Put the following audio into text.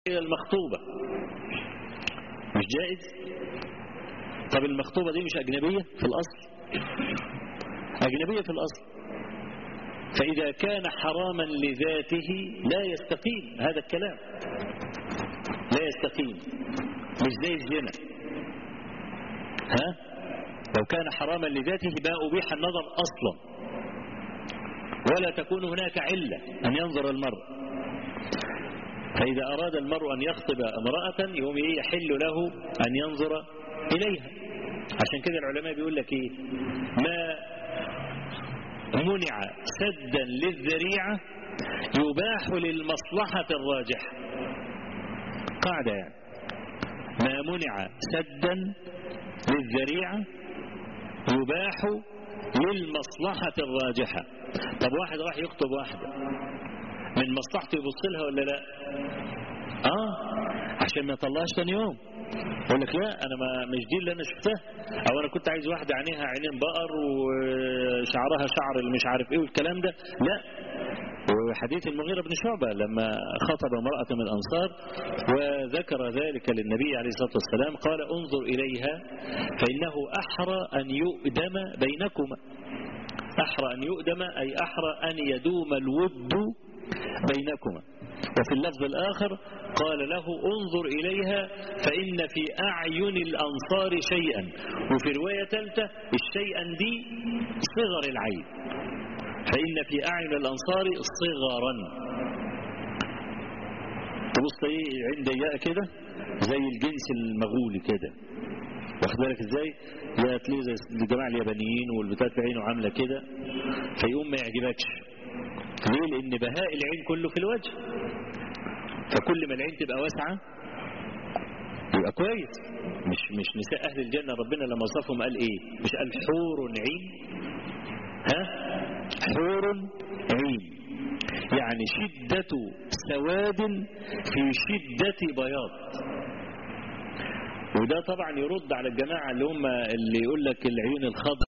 إلى المخطوبة مش جائز طب المخطوبة دي مش أجنبية في الأصل أجنبية في الأصل فإذا كان حراما لذاته لا يستقيم هذا الكلام لا يستقيم مش زي الزنا ها لو كان حراما لذاته ما أبيح النظر أصلا ولا تكون هناك علة أن ينظر المرء فإذا أراد المرء أن يخطب امرأة يوم يحل له أن ينظر إليها عشان كده العلماء بيقول لك إيه ما منع سدا للذريعة يباح للمصلحة الراجحة قاعدة يعني ما منع سدا للذريعة يباح للمصلحة الراجحة طب واحد راح يخطب واحدة من مصلحته يبص لها ولا لا اه عشان ما يطلعش ثاني يوم يقول لك لا انا ما مش دي اللي انا شفتها او انا كنت عايز واحده عينيها عينين بقر وشعرها شعر اللي مش عارف ايه والكلام ده لا وحديث المغيرة بن شعبة لما خطب امرأة من الأنصار وذكر ذلك للنبي عليه الصلاة والسلام قال انظر إليها فإنه أحرى أن يؤدم بينكما أحرى أن يؤدم أي أحرى أن يدوم الود بينكما وفي اللفظ الآخر قال له انظر إليها فإن في أعين الأنصار شيئا وفي رواية ثالثة الشيئا دي صغر العين فإن في أعين الأنصار صغرا تبص ايه عين ضيقة كده زي الجنس المغولي كده واخد بالك ازاي يا تلاقيه زي الجماعه اليابانيين والبتاع في عينه عامله كده فيقوم ما يعجبكش ليه لان بهاء العين كله في الوجه فكل ما العين تبقى واسعه يبقى كويس مش مش نساء اهل الجنه ربنا لما وصفهم قال ايه مش قال حور عين ها حور عين يعني شدة سواد في شدة بياض وده طبعا يرد على الجماعة اللي هم اللي يقول لك العيون الخضر